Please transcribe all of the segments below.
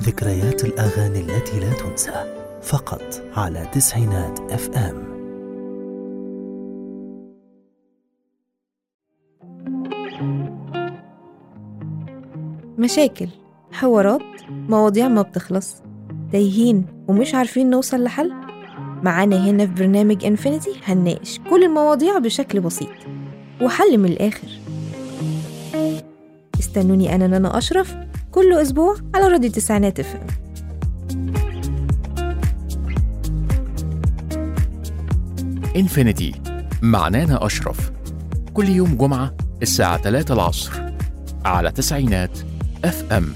ذكريات الأغاني التي لا تنسى فقط على تسعينات اف ام مشاكل حوارات مواضيع ما بتخلص تايهين ومش عارفين نوصل لحل معانا هنا في برنامج انفينيتي هنناقش كل المواضيع بشكل بسيط وحل من الآخر استنوني أنا نانا أشرف كل أسبوع على راديو تسعينات اف ام انفينيتي مع نانا أشرف كل يوم جمعة الساعة 3 العصر على تسعينات اف ام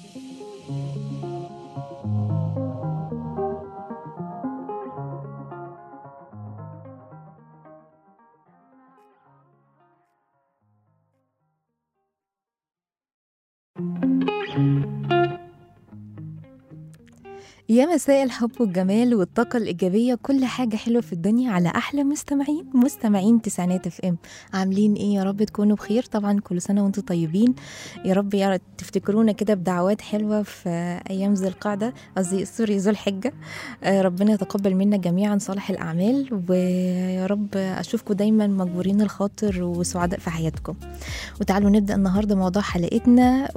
يا مساء الحب والجمال والطاقة الإيجابية كل حاجة حلوة في الدنيا على أحلى مستمعين مستمعين تسعينات اف ام عاملين إيه يا رب تكونوا بخير طبعا كل سنة وانتم طيبين يا رب يا رب تفتكرونا كده بدعوات حلوة في أيام ذي القعدة قصدي سوري ذو الحجة آه، ربنا يتقبل منا جميعا صالح الأعمال ويا رب أشوفكم دايما مجبورين الخاطر وسعداء في حياتكم وتعالوا نبدأ النهاردة موضوع حلقتنا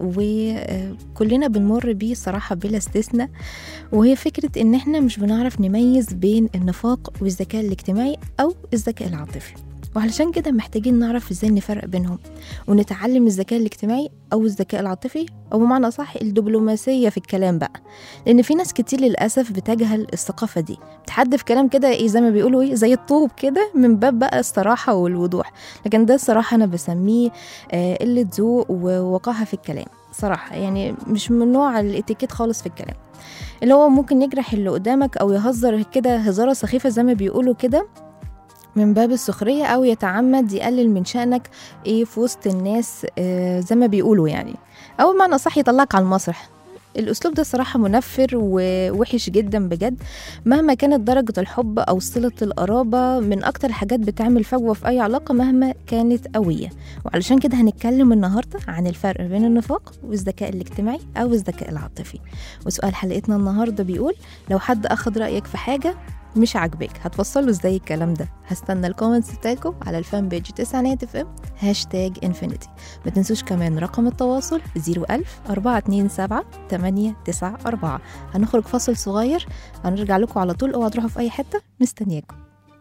وكلنا بنمر بيه صراحة بلا استثناء وهي فكرة إن إحنا مش بنعرف نميز بين النفاق والذكاء الاجتماعي أو الذكاء العاطفي وعلشان كده محتاجين نعرف ازاي نفرق بينهم ونتعلم الذكاء الاجتماعي او الذكاء العاطفي او بمعنى صح الدبلوماسيه في الكلام بقى لان في ناس كتير للاسف بتجهل الثقافه دي بتحدف كلام كده ايه زي ما بيقولوا ايه زي الطوب كده من باب بقى الصراحه والوضوح لكن ده الصراحه انا بسميه آه، قله ذوق ووقاحه في الكلام صراحه يعني مش من نوع الاتيكيت خالص في الكلام اللي هو ممكن يجرح اللي قدامك او يهزر كده هزاره سخيفه زي ما بيقولوا كده من باب السخرية أو يتعمد يقلل من شأنك إيه في وسط الناس آه زي ما بيقولوا يعني أو بمعنى صح يطلعك على المسرح الأسلوب ده صراحة منفر ووحش جدا بجد مهما كانت درجة الحب أو صلة القرابة من أكتر الحاجات بتعمل فجوة في أي علاقة مهما كانت قوية وعلشان كده هنتكلم النهاردة عن الفرق بين النفاق والذكاء الاجتماعي أو الذكاء العاطفي وسؤال حلقتنا النهاردة بيقول لو حد أخد رأيك في حاجة مش عاجباك هتوصلوا ازاي الكلام ده هستنى الكومنتس بتاعتكم على الفان بيج تسعينات اف ام هاشتاج انفينيتي ما تنسوش كمان رقم التواصل 01000 427 894 هنخرج فاصل صغير هنرجع لكم على طول اوعوا تروحوا في اي حته مستنياكم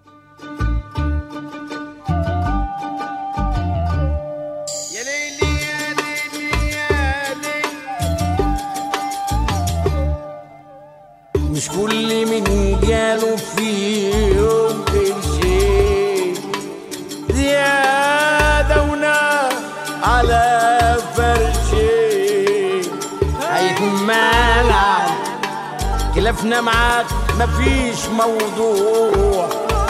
يا ليلي يا ليلي يا ليلي مش كل من جاله في يوم شيء زيادة ونار على فرشي هيكون مالع خلافنا معاك مفيش موضوع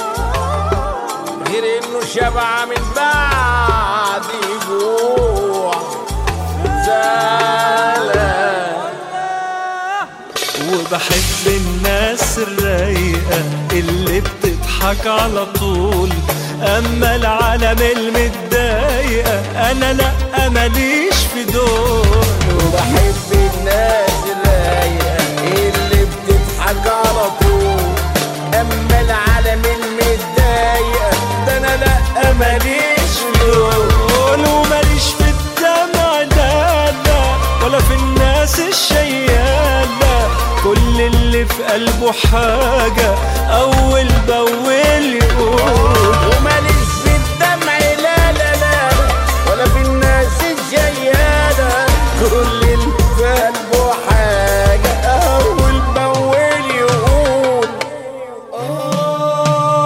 غير انه شبع من بعد جوع زعلان وبحب الناس الرايقة اللي بتضحك على طول أما العالم المتضايقة أنا لأ ماليش في دول وبحب الناس الرايقة اللي بتضحك على طول اما العالم المتضايقة ده انا لا ماليش في دول دول وماليش في الدمع لا لا ولا في الناس الشيالة كل اللي في قلبه حاجة أول بأول يقول وماليش في الدمع لا لا لا ولا في الناس الجيالة كل اللي في قلبه حاجة أول بأول يقول آه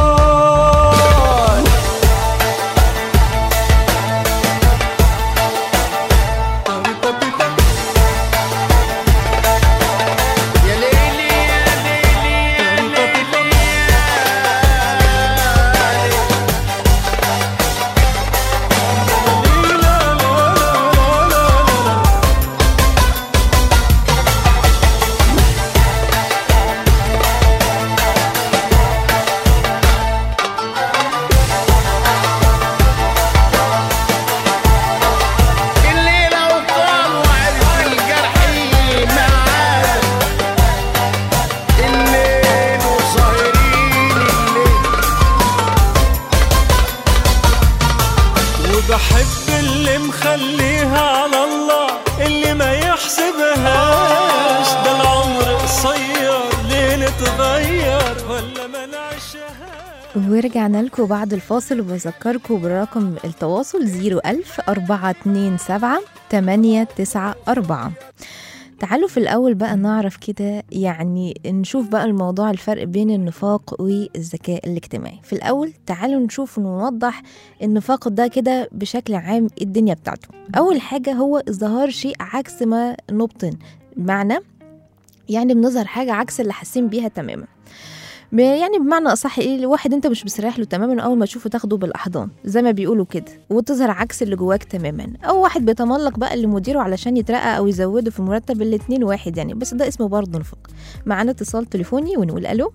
يا ليلي يا ليلي يا ليلي يا سيبيها على الله اللي ما يحسبهاش ده العمر قصير ليه نتغير ولا ما نعيشهاش ورجعنا لكم بعد الفاصل وبذكركم برقم التواصل 01000 427 894 تعالوا في الأول بقى نعرف كده يعني نشوف بقى الموضوع الفرق بين النفاق والذكاء الاجتماعي في الأول تعالوا نشوف ونوضح النفاق ده كده بشكل عام الدنيا بتاعته أول حاجة هو إظهار شيء عكس ما نبطن معنى يعني بنظهر حاجة عكس اللي حاسين بيها تماما ب- يعني بمعنى اصح ايه واحد انت مش مستريح له تماما اول ما تشوفه تاخده بالاحضان زي ما بيقولوا كده وتظهر عكس اللي جواك تماما او واحد بيتملق بقى لمديره علشان يترقى او يزوده في المرتب الاتنين واحد يعني بس ده اسمه برضه نفاق معانا اتصال تليفوني ونقول الو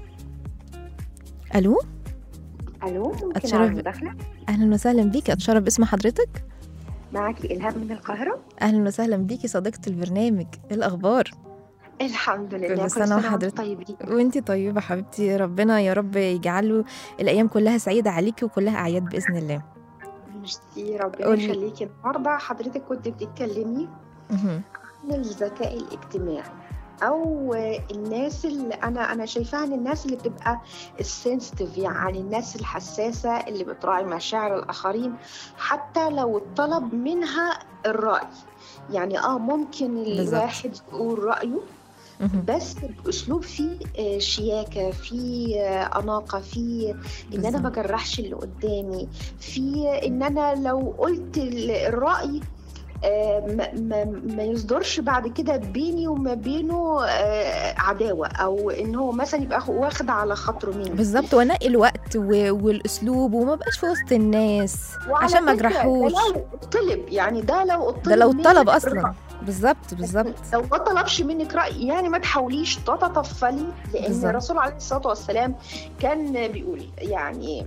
الو الو ممكن أتشرف- أعمل مداخله اهلا وسهلا بيكي اتشرف باسم حضرتك معاكي الهام من القاهره اهلا وسهلا بيكي صديقه البرنامج ايه الاخبار الحمد لله كل كل سنة سنه وحضرتك- وانتم طيبين وانتي طيبه حبيبتي ربنا يا رب يجعله الايام كلها سعيده عليكي وكلها اعياد باذن الله ميرسي ربنا قولي. يخليكي النهارده حضرتك كنت بتتكلمي مهم. عن الذكاء الاجتماعي او الناس اللي انا انا شايفاها ان الناس اللي بتبقى السنسيتيف يعني الناس الحساسه اللي بتراعي مشاعر الاخرين حتى لو طلب منها الراي يعني اه ممكن بالظبط. الواحد يقول رايه مهم. بس باسلوب فيه آه، شياكه فيه آه، اناقه فيه ان انا ما بالظبط. جرحش اللي قدامي في ان انا لو قلت ال- الراي آه، ما, ما, ما يصدرش بعد كده بيني وما بينه آه، عداوه او ان هو مثلا يبقى واخد على خاطره مني بالظبط وانقي الوقت و... والاسلوب وما بقاش في وسط الناس وعلى عشان ما فكرة اجرحوش ده لو طلب يعني ده لو طلب ده لو منك طلب الرأي. اصلا بالظبط بالظبط لو ما طلبش منك رأي يعني ما تحاوليش تتطفلي لأن بالظبط. الرسول عليه الصلاة والسلام كان بيقول يعني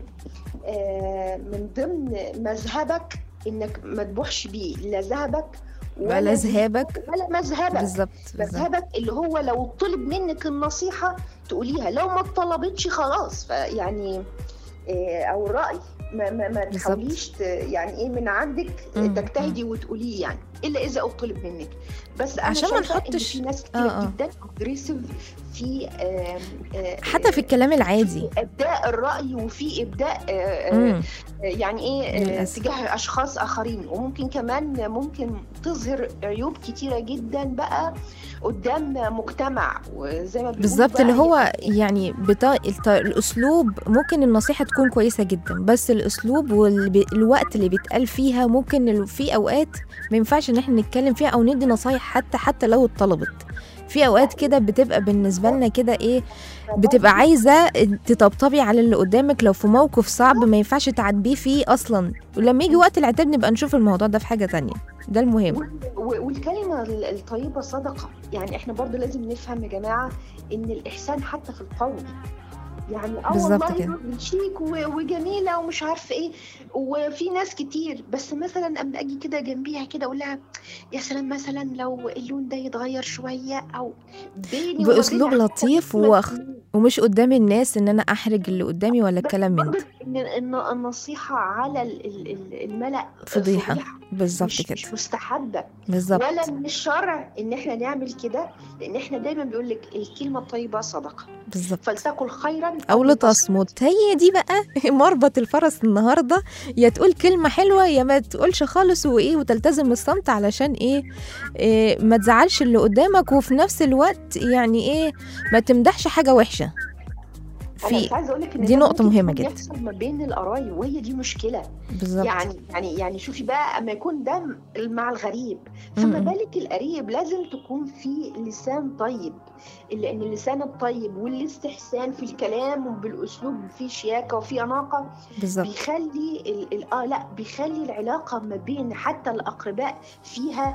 آه، من ضمن مذهبك إنك ما تبوحش بيه لا ذهبك ولا ذهابك ولا مذهبك بالظبط بالظبط مذهبك اللي هو لو طلب منك النصيحة تقوليها لو ما طلبتش خلاص فيعني آه، أو الرأي ما ما, ما بالظبط. تحاوليش ت- يعني ايه من عندك مم، تجتهدي وتقوليه يعني الا اذا اطلب منك بس انا عشان ما شايفة إن نحطش- في ناس كتير آه، آه. جدا اجريسيف في آم، آه، حتى في الكلام العادي في ابداء الراي وفي ابداء آه، آه، مم. يعني ايه آه، للأسف. تجاه اشخاص اخرين وممكن كمان ممكن تظهر عيوب كتيره جدا بقى قدام مجتمع وزي ما بيقولوا بالظبط بقى اللي هو يعني يعني بتا... الت... الاسلوب ممكن النصيحه تكون كويسه جدا بس الاسلوب والوقت اللي بيتقال فيها ممكن ال- في اوقات ما ينفعش ان احنا نتكلم فيها او ندي نصايح حتى حتى لو اتطلبت في اوقات كده بتبقى بالنسبه لنا كده ايه بتبقى عايزه تطبطبي على اللي قدامك لو في موقف صعب ما ينفعش تعديه فيه اصلا ولما يجي وقت العتاب نبقى نشوف الموضوع ده في حاجه تانية ده المهم و- والكلمة ال- الطيبة صدقة يعني احنا برضو لازم نفهم يا جماعة ان الإحسان حتى في القول يعني اه بالظبط والله كده. شيك و- وجميلة ومش عارفه ايه وفي ناس كتير بس مثلا اما اجي كده جنبيها كده اقول لها يا سلام مثلا لو اللون ده يتغير شوية او بيني بأسلوب وبينها لطيف كلمة وأخ- ومش قدام الناس ان انا احرج اللي قدامي ولا الكلام من ده برضو ان إن النصيحة على ال- ال- ال- الملأ فضيحة. بالظبط مش, كده مش مستحبة بالظبط ولا من الشرع ان احنا نعمل كده لان احنا دايما بيقول لك الكلمه الطيبه صدقه بالظبط فلتقل خيرا او لتصمت هي دي بقى مربط الفرس النهارده يا تقول كلمه حلوه يا ما تقولش خالص وايه وتلتزم الصمت علشان ايه, إيه ما تزعلش اللي قدامك وفي نفس الوقت يعني ايه ما تمدحش حاجه وحشه انا في مش عايزه اقول لك ان دي ده نقطة ممكن مهمة يكون جدا. يحصل ما بين القرايب وهي دي مشكله بالظبط يعني يعني يعني شوفي بقى اما يكون ده مع الغريب فما م-م. بالك القريب لازم تكون في لسان طيب لان اللسان الطيب والاستحسان في الكلام وبالاسلوب في شياكه وفي اناقه بالظبط بيخلي ال ال اه لا بيخلي العلاقه ما بين حتى الاقرباء فيها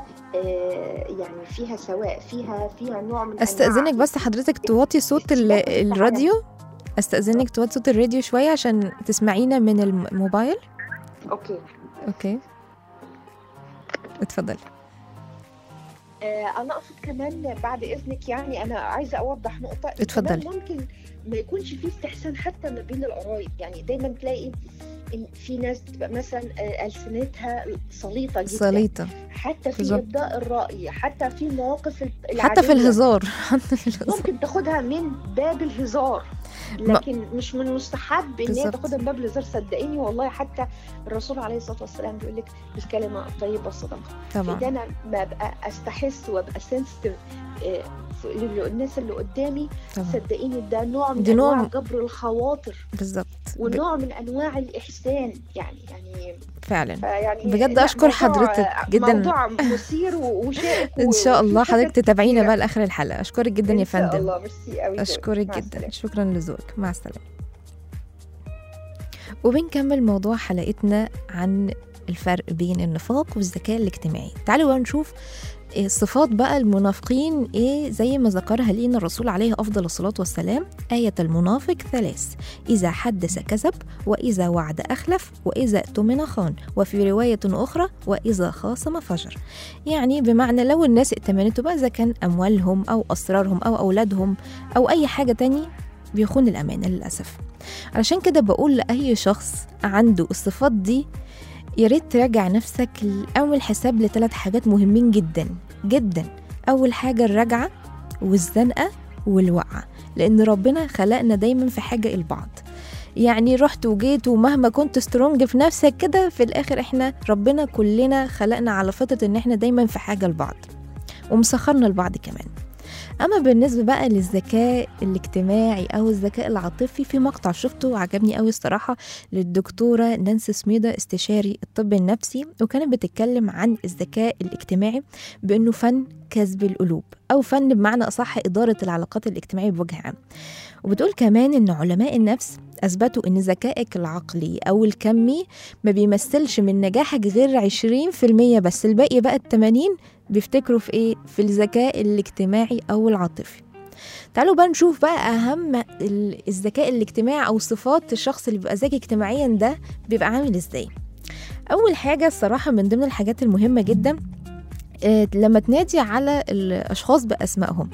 آه يعني فيها سواء فيها فيها نوع من استاذنك أنواع بس حضرتك توطي صوت ال- اختلاف التعامل. الراديو استاذنك توطي صوت الراديو شويه عشان تسمعينا من الموبايل اوكي اوكي اتفضلي آه انا اقصد كمان بعد اذنك يعني انا عايزه اوضح نقطه اتفضلي. كمان ممكن ما يكونش فيه استحسان حتى ما بين القرايب يعني دايما تلاقي ال- في ناس بتبقى مثلا آه، ألسنتها سليطة جدا سليطة حتى في بالظبط. إبداء الرأي حتى في المواقف ال- حتى في العادية. الهزار حتى في الهزار ممكن تاخدها من باب الهزار لكن مش من مستحب ان هي بالظبط. تاخدها من باب الهزار صدقيني والله حتى الرسول عليه الصلاه والسلام بيقول لك الكلمه الطيبه صدقه طبعا اذا انا ما ابقى استحس وابقى سنسيتيف للناس اللي قدامي طبعا صدقيني ده نوع من دي نوع- انواع جبر الخواطر بالظبط ب- ونوع من انواع الاحسان يعني يعني فعلا فيعني بجد لا، أشكر موضوع- حضرتك جداً. موضوع مثير و- وشائك ان و- شاء الله وفي حضرتك حاجات تتابعينا كتيرة. بقى لاخر الحلقه اشكرك جدا يا ان شاء فندم الله ميرسي قوي أشكرك مع جدا السلامة. شكرا لذوقك مع السلامة وبنكمل موضوع حلقتنا عن الفرق بين النفاق والذكاء الاجتماعي تعالوا بقى نشوف إيه صفات بقى المنافقين ايه زي ما ذكرها لينا الرسول عليه افضل الصلاه والسلام ايه المنافق ثلاث اذا حدث كذب واذا وعد اخلف واذا اؤتمن خان وفي روايه اخرى واذا خاصم فجر يعني بمعنى لو الناس ائتمنته بقى اذا كان اموالهم او اسرارهم او اولادهم او اي حاجه تاني بيخون الامانه للاسف علشان كده بقول لاي شخص عنده الصفات دي يا ريت تراجع نفسك اول حساب لثلاث حاجات مهمين جدا جدا اول حاجه الرجعه والزنقه والوقعه لان ربنا خلقنا دايما في حاجه البعض يعني رحت وجيت ومهما كنت سترونج في نفسك كده في الاخر احنا ربنا كلنا خلقنا على فطره ان احنا دايما في حاجه لبعض ومسخرنا لبعض كمان اما بالنسبه بقى للذكاء الاجتماعي او الذكاء العاطفي في مقطع شفته وعجبني قوي الصراحه للدكتوره نانسي سميدة استشاري الطب النفسي وكانت بتتكلم عن الذكاء الاجتماعي بانه فن كسب القلوب او فن بمعنى اصح اداره العلاقات الاجتماعيه بوجه عام وبتقول كمان ان علماء النفس اثبتوا ان ذكائك العقلي او الكمي ما بيمثلش من نجاحك غير 20% بس الباقي بقى ال 80 بيفتكروا في ايه في الذكاء الاجتماعي او العاطفي تعالوا بقى نشوف بقى اهم ال- الذكاء الاجتماعي او صفات الشخص اللي بيبقى ذكي اجتماعيا ده بيبقى عامل ازاي اول حاجه الصراحه من ضمن الحاجات المهمه جدا آه، لما تنادي على الاشخاص باسمائهم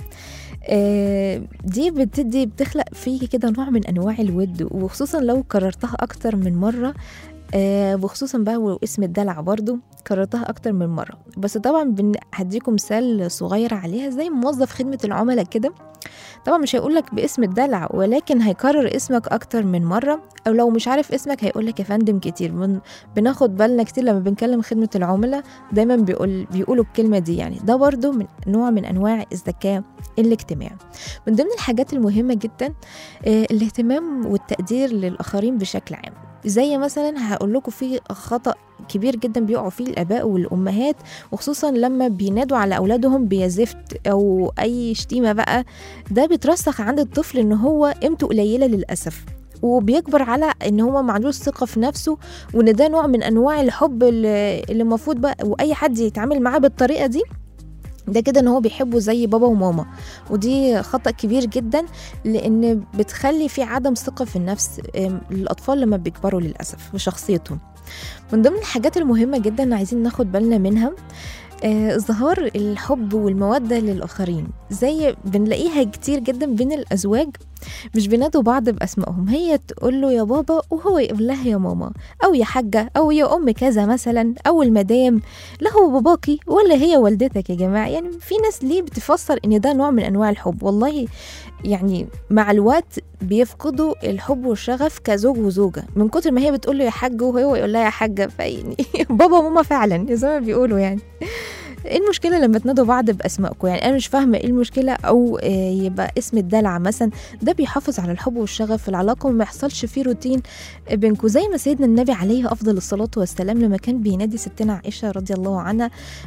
آه، دي بتدي بتخلق فيه كده نوع من انواع الود وخصوصا لو كررتها اكتر من مره آه، وخصوصا بقى واسم الدلع برضو كررتها اكتر من مره بس طبعا بن- هديكم مثال صغير عليها زي موظف خدمه العملاء كده طبعا مش هيقولك باسم الدلع ولكن هيكرر اسمك اكتر من مره او لو مش عارف اسمك هيقولك يا فندم كتير من بناخد بالنا كتير لما بنكلم خدمه العملاء دايما بيقول بيقولوا الكلمه دي يعني ده برضو من نوع من انواع الذكاء الاجتماعي من ضمن الحاجات المهمه جدا آه، الاهتمام والتقدير للاخرين بشكل عام زي مثلا هقول لكم في خطأ كبير جدا بيقعوا فيه الآباء والأمهات وخصوصا لما بينادوا على أولادهم بيزفت أو أي شتيمة بقى ده بيترسخ عند الطفل إن هو قيمته قليلة للأسف وبيكبر على ان هو ما عندوش ثقه في نفسه وان ده نوع من انواع الحب اللي اللي المفروض بقى واي حد يتعامل معاه بالطريقه دي ده كده ان هو بيحبه زي بابا وماما ودي خطأ كبير جدا لان بتخلي في عدم ثقة في النفس أم، للاطفال لما بيكبروا للاسف في شخصيتهم من ضمن الحاجات المهمة جدا عايزين ناخد بالنا منها آه، إظهار الحب والمودة للآخرين زي بنلاقيها كتير جدا بين الأزواج مش بينادوا بعض بأسمائهم هي تقول له يا بابا وهو يقول لها يا ماما أو يا حاجة أو يا أم كذا مثلا أو المدام لا هو باباكي ولا هي والدتك يا جماعة يعني في ناس ليه بتفسر إن ده نوع من أنواع الحب والله يعني مع الوقت بيفقدوا الحب والشغف كزوج وزوجة من كتر ما هي بتقول له يا حاج وهو يقول لها يا حاجة فيعني بابا وماما فعلا زي ما بيقولوا يعني ايه المشكله لما تنادوا بعض باسمائكم يعني انا مش فاهمه ايه المشكله او آه، يبقى اسم الدلع مثلا ده بيحافظ على الحب والشغف في العلاقه وما يحصلش فيه روتين بينكم زي ما سيدنا النبي عليه افضل الصلاه والسلام لما كان بينادي ستنا عائشه رضي الله عنها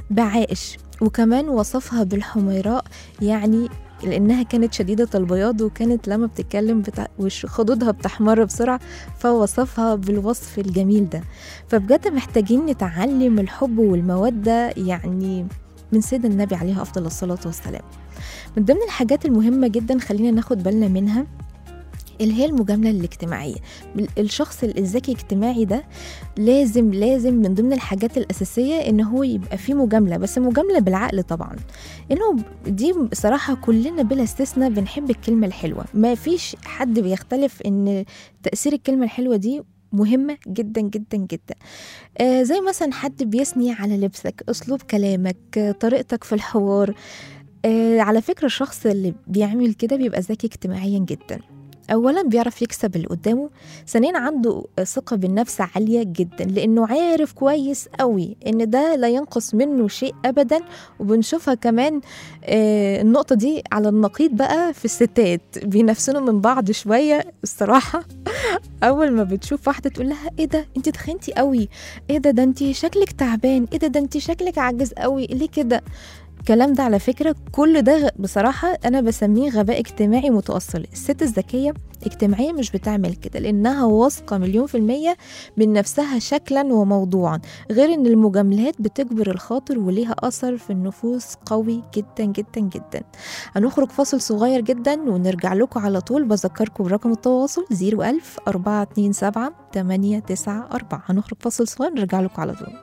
بعائش وكمان وصفها بالحميراء يعني لانها كانت شديده البياض وكانت لما بتتكلم بتاع وش خدودها بتحمر بسرعه فوصفها بالوصف الجميل ده فبجد محتاجين نتعلم الحب والموده يعني من سيدنا النبي عليه افضل الصلاه والسلام من ضمن الحاجات المهمه جدا خلينا ناخد بالنا منها اللي هي المجامله الاجتماعيه الشخص الذكي اجتماعي ده لازم لازم من ضمن الحاجات الاساسيه ان هو يبقى فيه مجامله بس مجامله بالعقل طبعا انه دي بصراحه كلنا بلا استثناء بنحب الكلمه الحلوه ما فيش حد بيختلف ان تاثير الكلمه الحلوه دي مهمة جدا جدا جدا آه زي مثلا حد بيثني على لبسك أسلوب كلامك آه طريقتك في الحوار آه على فكرة الشخص اللي بيعمل كده بيبقى ذكي اجتماعيا جدا اولا بيعرف يكسب اللي قدامه ثانيا عنده ثقه بالنفس عاليه جدا لانه عارف كويس قوي ان ده لا ينقص منه شيء ابدا وبنشوفها كمان آه النقطه دي على النقيض بقى في الستات بينافسوا من بعض شويه الصراحه اول ما بتشوف واحده تقول لها ايه ده انت تخنتي قوي ايه ده ده انت شكلك تعبان ايه ده ده انت شكلك عاجز قوي ليه كده الكلام ده على فكرة كل ده غ- بصراحة أنا بسميه غباء اجتماعي متأصل الست الذكية اجتماعيا مش بتعمل كده لأنها واثقة مليون في المية من نفسها شكلا وموضوعا غير أن المجاملات بتجبر الخاطر وليها أثر في النفوس قوي جدا جدا جدا هنخرج فاصل صغير جدا ونرجع لكم على طول بذكركم برقم التواصل 01000 427 894 هنخرج فاصل صغير نرجع لكم على طول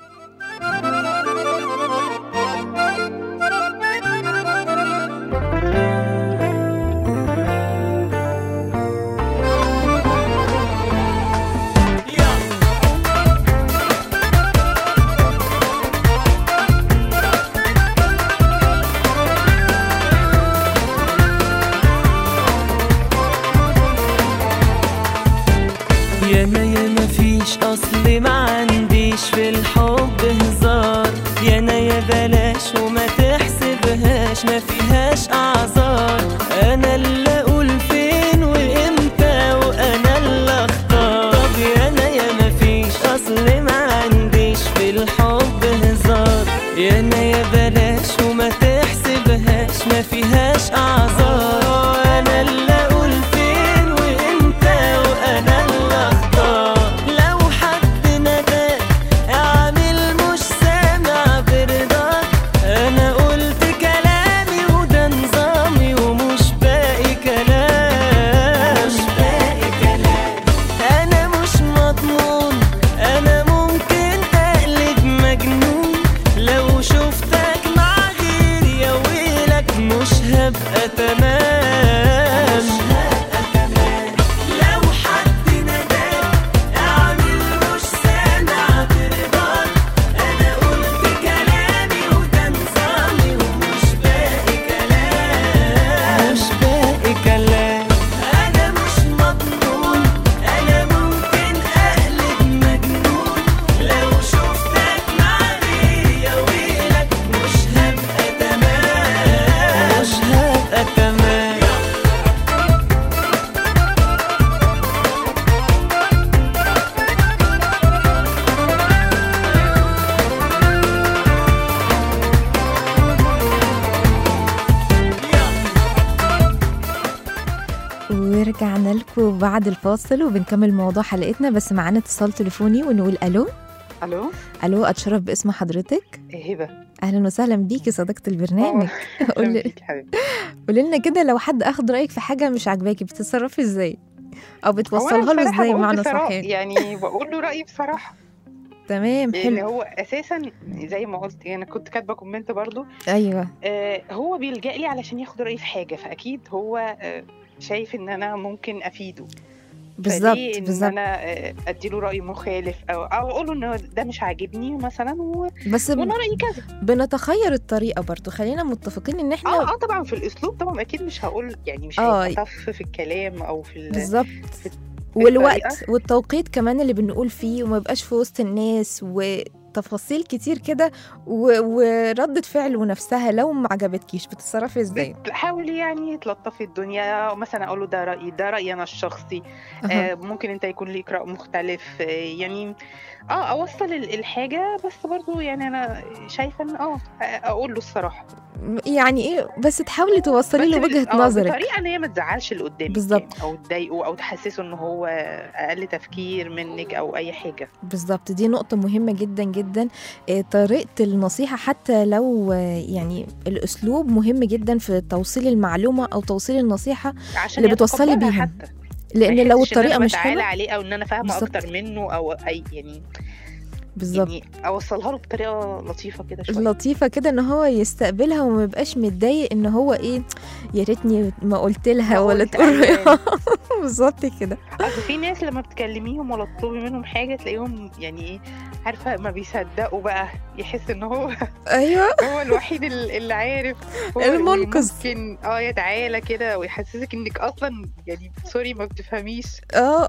ياما ياما فيش اصل ما عنديش في الحب هزار يانا يا بلاش وما تحسبهاش ما فيهاش اعذار انا اللي اقول فين وامتى وانا اللي اختار طب يانا ياما فيش اصل ما عنديش في الحب هزار يانا يا بلاش وما تحسبهاش ما فيهاش اعذار انا اللي اقول فين وامتى وانا اللي اختار لو حد نداك اعمل مش سامع برضاك انا قلت كلامي وده نظامي ومش باقي كلام مش باقي كلام انا مش مضمون انا ممكن اقلب مجنون لو شفتك مع غيري يا ويلك مش هبقى تمام مش هبقى تمام لو حد نداك اعمل مش سامع برضاك انا قلت كلامي وده نظامي ومش باقي كلام مش باقي كلام انا مش مضمون انا ممكن اقلب مجنون لو شفتك مع غيري يا ويلك مش هبقى تمام مش هبقى تمام ورجعنا لكم بعد الفاصل وبنكمل موضوع حلقتنا بس معانا اتصال تليفوني ونقول الو الو الو اتشرف باسم حضرتك هبه اهلا وسهلا بيكي صديقه البرنامج قولي فيك حبيبتي قولي لنا كده لو حد اخد رايك في حاجه مش عاجباكي بتصرفي ازاي او هو أنا بتوصلها له بصراحة ازاي بقول بمعنى بصراحة- صحيح يعني بقول له رايي بصراحه تمام لان حلو هو اساسا زي ما قلت انا كنت كاتبه كومنت برضو ايوه آه هو بيلجأ لي علشان ياخد رايي في حاجه فاكيد هو آه شايف ان انا ممكن افيده بالظبط فليه ان بالظبط انا آه، اديله راي مخالف او او اقول له ان ده مش عاجبني مثلا و... بس ب- وانا رايي كذا بنتخير الطريقه برضو خلينا متفقين ان اه احنا اه طبعا في الاسلوب طبعا اكيد مش هقول يعني مش آه. هيبقى طف في الكلام او في ال... بالظبط في والوقت والتوقيت كمان اللي بنقول فيه وما يبقاش في وسط الناس وتفاصيل كتير كده و... وردة فعل ونفسها لو ما عجبتكيش بتتصرفي ازاي بتحاولي يعني تلطفي الدنيا مثلا اقول له ده رايي ده رايي انا الشخصي أها. آه ممكن انت يكون ليك راي مختلف آه يعني اه اوصل ال- الحاجه بس برضو يعني انا شايفه ان اه اقول له الصراحه يعني ايه بس تحاولي توصلي له بس وجهة آه، نظرك بطريقه ان هي ما تزعلش اللي قدامك بالظبط. يعني، او تضايقه او تحسسه ان هو اقل تفكير منك او اي حاجه بالظبط دي نقطة مهمة جدا جدا آه، طريقة النصيحة حتى لو آه، يعني الأسلوب مهم جدا في توصيل المعلومة أو توصيل النصيحة عشان اللي بتوصلي يتقبلها بيهم. حتى لأن ما لو يحسش إن الطريقة أنا مش بتعالى حلوة عليه او ان انا فاهمه بالظبط. اكتر منه او اي يعني بالظبط يعني اوصلها له بطريقه لطيفه كده شويه لطيفة كده ان هو يستقبلها وما يبقاش متضايق ان هو ايه يا ريتني ما قلت لها ما ولا قلت تقول أيوة. بالظبط كده اصل في ناس لما بتكلميهم ولا تطلبي منهم حاجه تلاقيهم يعني ايه عارفه ما بيصدقوا بقى يحس ان هو ايوه هو الوحيد ال- اللي عارف هو اللي المنقذ. ممكن اه يتعالى كده ويحسسك انك اصلا يعني سوري ما بتفهميش اه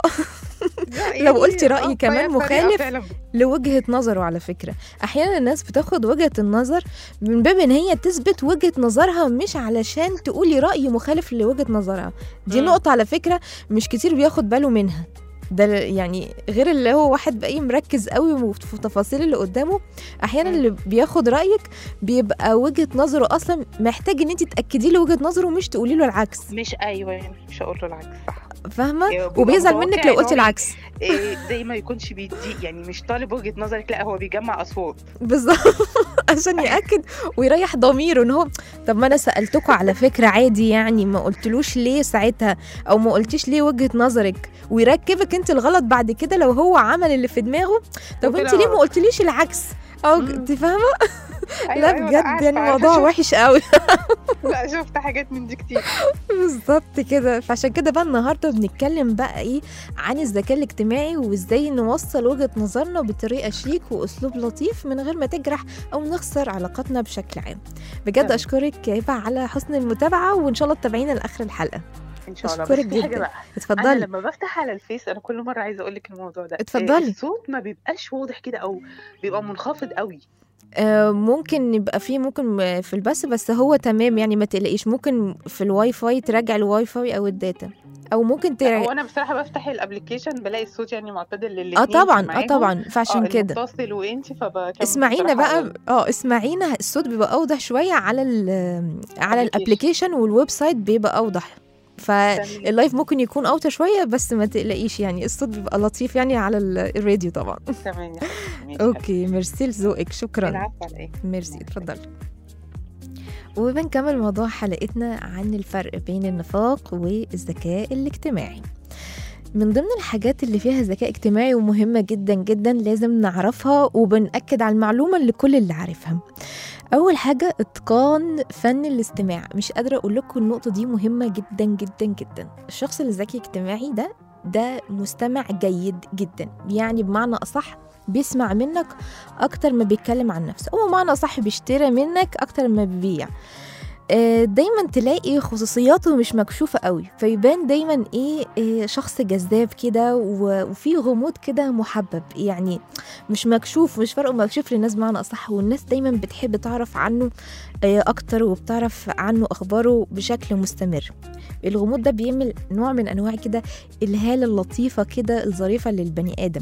لا، لو يعني قلتي رأي آه، كمان فهي طريقة مخالف فعلا لوجهة نظره على فكرة أحيانا الناس بتاخد وجهة النظر من باب إن هي تثبت وجهة نظرها مش علشان تقولي رأي مخالف لوجهة نظرها دي مم. نقطة على فكرة مش كتير بياخد باله منها ده يعني غير اللي هو واحد بقى إيه مركز قوي في تفاصيل اللي قدامه احيانا مم. اللي بياخد رايك بيبقى وجهه نظره اصلا محتاج ان انت تاكدي له وجهه نظره مش تقولي له العكس مش ايوه يعني مش هقول له العكس صح فاهمه بيبقى وبيزعل متوقع منك لو إن قلتي هو العكس إيه زي ما يكونش بيدي يعني مش طالب وجهه نظرك لا هو بيجمع اصوات بالظبط عشان ياكد ويريح ضميره ان هو طب ما انا سالتكوا على فكره عادي يعني ما قلتلوش ليه ساعتها او ما قلتيش ليه وجهه نظرك ويركبك انت الغلط بعد كده لو هو عمل اللي في دماغه طب وطلع انت ليه ما غلط. قلتليش العكس او مم. انت فاهمه أيوة لا أيوة، بجد عارفة، يعني عارفة، موضوع شفت- وحش قوي لا شفت حاجات من دي كتير بالظبط كده فعشان كده بقى النهارده بنتكلم بقى ايه عن الذكاء الاجتماعي وازاي نوصل وجهه نظرنا بطريقه شيك واسلوب لطيف من غير ما تجرح او نخسر علاقاتنا بشكل عام بجد تمام. اشكرك يا هبه على حسن المتابعه وان شاء الله تتابعينا لاخر الحلقه ان شاء الله أشكرك بس في حاجه جدا. بقى انا اتفضلي لما بفتح على الفيس انا كل مره عايزه اقول لك الموضوع ده اتفضلي. آه، الصوت ما بيبقاش واضح كده او بيبقى منخفض قوي آه ممكن يبقى فيه ممكن في البث بس هو تمام يعني ما تقلقيش ممكن في الواي فاي تراجع الواي فاي او الداتا او ممكن لا، تراجع هو انا بصراحه بفتح الابلكيشن بلاقي الصوت يعني معتدل اه للاثنين طبعا اه طبعا فعشان كده المتصل وانت فبكمل اسمعينا بصراحة بقى اه اسمعينا الصوت بيبقى اوضح شويه على ال على Application. الابلكيشن والويب سايت بيبقى اوضح فاللايف ممكن يكون اوطى شويه بس ما تقلقيش يعني الصوت بيبقى لطيف يعني على ال- الراديو طبعا تمام يا حبيبتي، ماشي اوكي ميرسي لذوقك شكرا العفو على ايه ميرسي اتفضلي وبنكمل موضوع حلقتنا عن الفرق بين النفاق والذكاء الاجتماعي من ضمن الحاجات اللي فيها ذكاء اجتماعي ومهمة جدا جدا لازم نعرفها وبنأكد على المعلومة اللي كل اللي عارفها أول حاجة إتقان فن الاستماع مش قادرة أقول لكم النقطة دي مهمة جدا جدا جدا الشخص الذكي اجتماعي ده ده مستمع جيد جدا يعني بمعنى أصح بيسمع منك أكتر ما بيتكلم عن نفسه أو بمعنى أصح بيشتري منك أكتر ما بيبيع آه، دايما تلاقي خصوصياته مش مكشوفة قوي فيبان دايما ايه, إيه شخص جذاب كده و- وفي غموض كده محبب يعني مش مكشوف مش فارقه مكشوف للناس بمعنى اصح والناس دايما بتحب تعرف عنه آه، اكتر وبتعرف عنه اخباره بشكل مستمر الغموض ده بيعمل نوع من انواع كده الهاله اللطيفه كده الظريفه للبني ادم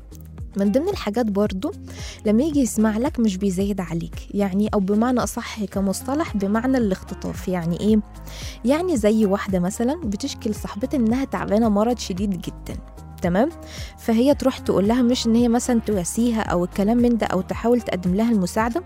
من ضمن الحاجات برضو لما يجي يسمع لك مش بيزايد عليك يعني او بمعنى اصح كمصطلح بمعنى الاختطاف يعني ايه يعني زي واحده مثلا بتشكي لصاحبتها انها تعبانه مرض شديد جدا تمام فهي تروح تقول لها مش ان هي مثلا تواسيها او الكلام من ده او تحاول تقدم لها المساعده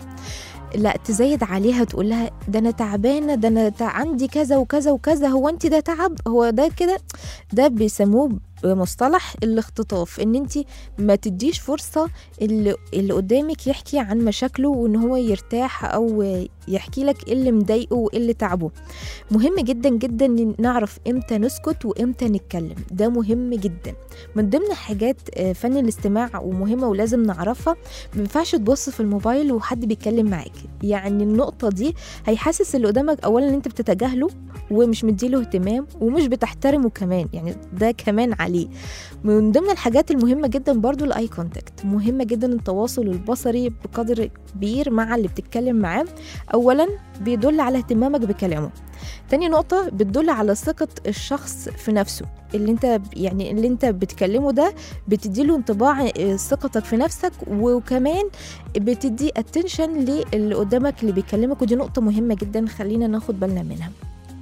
لا تزايد عليها تقول لها ده انا تعبانه ده انا تع- عندي كذا وكذا وكذا هو انت ده تعب هو ده كده ده بيسموه بمصطلح الاختطاف ان انت ما تديش فرصه اللي, اللي قدامك يحكي عن مشاكله وان هو يرتاح او يحكي لك ايه اللي مضايقه وايه اللي تعبه مهم جدا جدا إن نعرف امتى نسكت وامتى نتكلم ده مهم جدا من ضمن حاجات آه، فن الاستماع ومهمه ولازم نعرفها ما ينفعش تبص في الموبايل وحد بيتكلم معاك يعني النقطه دي هيحسس اللي قدامك اولا ان انت بتتجاهله ومش مديله اهتمام ومش بتحترمه كمان يعني ده كمان عليه من ضمن الحاجات المهمه جدا برضو الاي كونتاكت مهمه جدا التواصل البصري بقدر كبير مع اللي بتتكلم معاه اولا بيدل على اهتمامك بكلامه تاني نقطة بتدل على ثقة الشخص في نفسه اللي انت يعني اللي انت بتكلمه ده بتديله انطباع آه، ثقتك في نفسك وكمان بتدي اتنشن للي قدامك اللي بيكلمك ودي نقطة مهمة جدا خلينا ناخد بالنا منها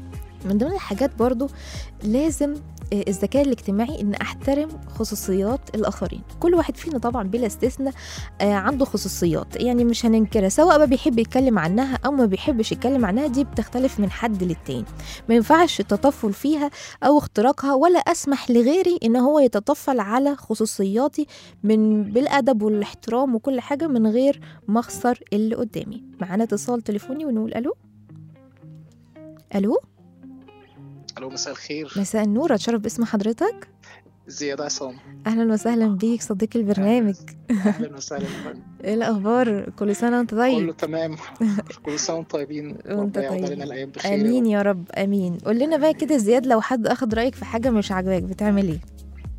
من ضمن الحاجات برضو لازم آه، الذكاء الاجتماعي ان احترم خصوصيات الاخرين كل واحد فينا طبعا بلا استثناء آه، عنده خصوصيات يعني مش هننكرها سواء بقى بيحب يتكلم عنها او ما بيحبش يتكلم عنها دي بتختلف من حد للتاني ما ينفعش التطفل فيها او اختراقها ولا اسمح لغيري ان هو يتطفل على خصوصياتي من بالادب والاحترام وكل حاجه من غير ما اخسر اللي قدامي معانا اتصال تليفوني ونقول الو الو الو مساء الخير مساء النور اتشرف باسم حضرتك زياد عصام اهلا وسهلا بيك صديقي البرنامج اهلا وسهلا يا فندم. ايه الاخبار كل سنه وانت كله طيب تمام كل سنه وانتم طيبين وانت ربنا يقعد طيب. علينا الايام بخير يا امين رب. يا رب امين قول لنا بقى كده زياد لو حد اخد رايك في حاجه مش عاجباك بتعمل ايه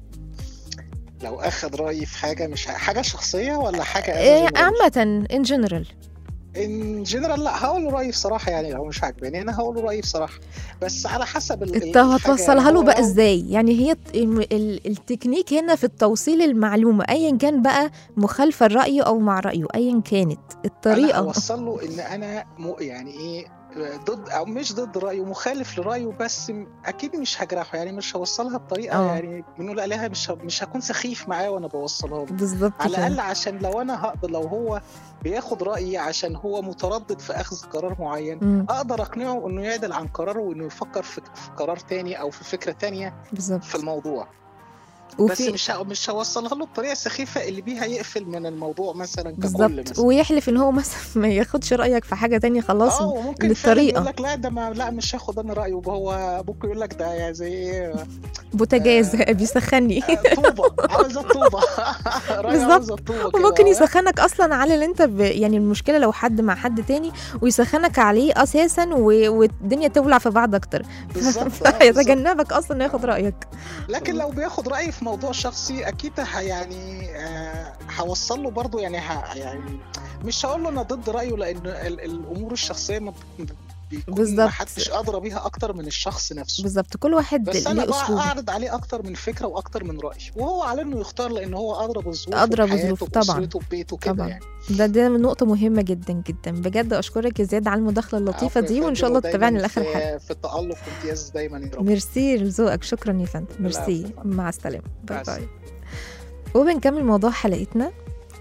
لو اخد رايي في حاجه مش ح- حاجه شخصيه ولا حاجه إيه عامه ان جنرال ان جنرال لا هقول له رايي بصراحه يعني لو مش عاجباني انا هقول له رايي بصراحه بس على حسب ال- انت الحاجة هتوصلها له هو بقى لو- ازاي يعني هي الت- الم- ال- التكنيك هنا في التوصيل المعلومه ايا كان بقى مخالفه لرايه او مع رايه ايا كانت انا الطريقه هوصل له ان انا م... يعني ايه ضد او مش ضد رايه مخالف لرايه بس م- اكيد مش هجرحه يعني مش هوصلها بطريقه اه. يعني بنقول عليها مش ه... مش هكون سخيف معاه وانا بوصلها له بالظبط على كده الاقل عشان لو انا هقدر لو هو بياخد رايي عشان هو متردد في اخذ قرار معين مم. اقدر اقنعه انه يعدل عن قراره وانه يفكر في, في قرار تاني او في فكره تانية بالظبط في الموضوع بس وفي مش ه... مش هوصلها له بطريقه سخيفه اللي بيها يقفل من الموضوع مثلا ككل بالظبط مثلا ويحلف ان هو مثلا ما ياخدش رايك في حاجه تانية خلاص اه وممكن فعلا للطريقه يقول لك لا ده ما لا مش هاخد انا رايه وهو ممكن يقول لك ده يعني زي ايه بوتاجاز بيسخني آه، طوبه عامل زي الطوبه رايه عامل زي الطوبه كده وممكن آه. يسخنك اصلا على اللي انت ب... يعني المشكله لو حد مع حد تاني ويسخنك عليه اساسا و... والدنيا تولع في بعض اكتر بالظبط آه، بالظبط. فيتجنبك اصلا انه ياخد رايك لكن لو بياخد رايي في موضوع شخصي اكيد ه يعني آه، هوصل له برضه يعني ه يعني مش هقول له انا ضد رايه لان ال- الامور الشخصيه ما ب- بيكون بالظبط. ما حدش ادرى بيها اكتر من الشخص نفسه بالظبط كل واحد بس انا ليه بقى اسلوبه اعرض عليه اكتر من فكره واكتر من راي وهو على انه يختار لان هو ادرى بالظروف أدرى وبحياته بالظروف، طبعاً. وبأسرته وبيته كده طبعاً. يعني ده ده نقطه مهمه جدا جدا بجد اشكرك يا زياد على المداخله اللطيفه عفوا يا دي وان فندم، شاء الله ودايماً تتابعني لاخر في- الحلقه في التالق وامتياز دايما يا رب ميرسي لذوقك شكرا يا فندم ميرسي العفو. مع السلامه باي مع باي وبنكمل موضوع حلقتنا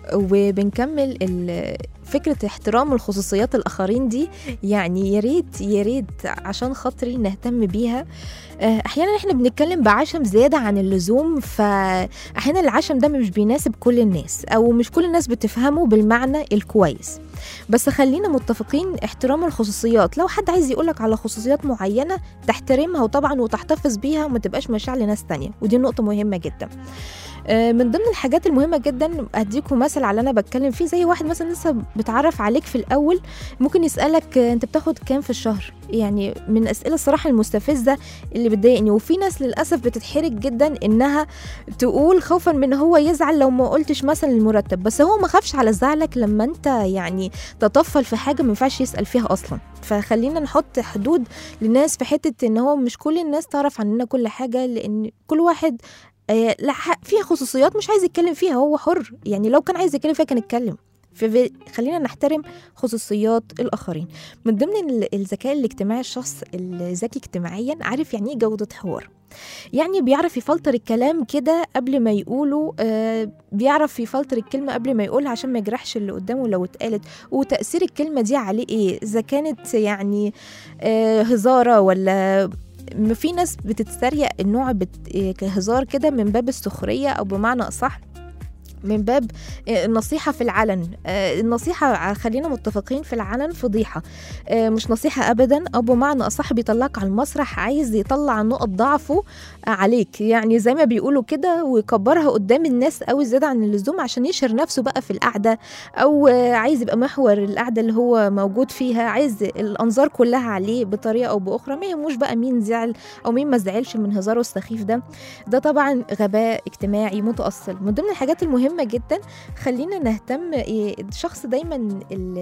وبنكمل ال- فكرة احترام الخصوصيات الآخرين دي يعني يا ريت يا ريت عشان خاطري نهتم بيها آه، أحيانا احنا بنتكلم بعشم زيادة عن اللزوم فأحيانا العشم ده مش بيناسب كل الناس أو مش كل الناس بتفهمه بالمعنى الكويس بس خلينا متفقين احترام الخصوصيات لو حد عايز يقولك على خصوصيات معينة تحترمها وطبعا وتحتفظ بيها وما تبقاش مشاع لناس تانية ودي نقطة مهمة جدا آه، من ضمن الحاجات المهمة جدا أديكم مثل على اللي أنا بتكلم فيه زي واحد مثلا لسه بتعرف عليك في الأول ممكن يسألك آه، أنت بتاخد كام في الشهر يعني من الأسئلة الصراحة المستفزة اللي بتضايقني وفي ناس للأسف بتتحرج جدا إنها تقول خوفا من هو يزعل لو ما قلتش مثلا المرتب بس هو ما خافش على زعلك لما أنت يعني تطفل في حاجة ما ينفعش يسأل فيها أصلا فخلينا نحط حدود للناس في حتة إن هو مش كل الناس تعرف عننا كل حاجة لأن كل واحد آه، لا ح- فيها خصوصيات مش عايز يتكلم فيها هو حر يعني لو كان عايز يتكلم فيها كان يتكلم ففي- خلينا نحترم خصوصيات الآخرين من ضمن ال- الذكاء الاجتماعي الشخص الذكي اجتماعيا عارف يعني ايه جودة حوار يعني بيعرف يفلتر الكلام كده قبل ما يقوله آه بيعرف يفلتر الكلمة قبل ما يقولها عشان ما يجرحش اللي قدامه لو اتقالت وتأثير الكلمة دي عليه ايه إذا كانت يعني آه هزارة ولا م- في ناس بتتريق النوع بت... إيه كهزار كده من باب السخرية أو بمعنى أصح من باب آه، النصيحة في العلن آه، النصيحة ع- خلينا متفقين في العلن فضيحة آه، مش نصيحة أبدا أو بمعنى أصح بيطلعك على المسرح عايز يطلع نقط ضعفه آه، عليك يعني زي ما بيقولوا كده ويكبرها قدام الناس أوي زيادة عن اللزوم عشان يشهر نفسه بقى في القعدة أو آه، عايز يبقى محور القعدة اللي هو موجود فيها عايز الأنظار كلها عليه بطريقة أو بأخرى ما يهموش بقى مين زعل أو مين ما زعلش من هزاره السخيف ده ده طبعا غباء اجتماعي متأصل من ضمن الحاجات المهمة جدا خلينا نهتم إيه، الشخص دايما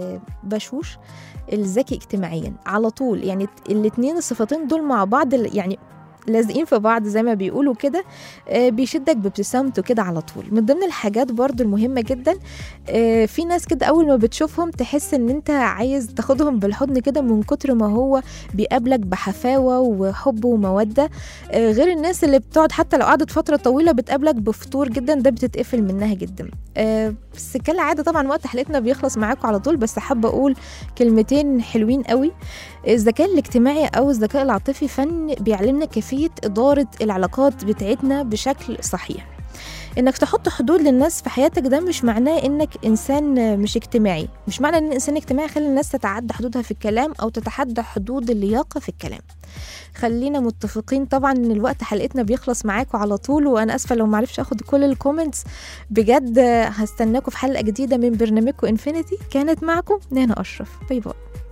البشوش الذكي اجتماعيا على طول يعني الاتنين الصفتين دول مع بعض ال- يعني لازقين في بعض زي ما بيقولوا كده آه، بيشدك بابتسامته كده على طول من ضمن الحاجات برضو المهمة جدا آه، في ناس كده أول ما بتشوفهم تحس إن أنت عايز تاخدهم بالحضن كده من كتر ما هو بيقابلك بحفاوة وحب ومودة آه، غير الناس اللي بتقعد حتى لو قعدت فترة طويلة بتقابلك بفتور جدا ده بتتقفل منها جدا آه، بس كالعادة طبعا وقت حلقتنا بيخلص معاكم على طول بس حابة أقول كلمتين حلوين قوي الذكاء الاجتماعي أو الذكاء العاطفي فن بيعلمنا كيفية إدارة العلاقات بتاعتنا بشكل صحيح انك تحط حدود للناس في حياتك ده مش معناه انك انسان مش اجتماعي مش معنى ان الانسان اجتماعي خلي الناس تتعدى حدودها في الكلام او تتحدى حدود اللياقه في الكلام خلينا متفقين طبعا ان الوقت حلقتنا بيخلص معاكم على طول وانا اسفه لو معرفش اخد كل الكومنتس بجد هستناكم في حلقه جديده من برنامجكم انفينيتي كانت معكم نانا اشرف باي باي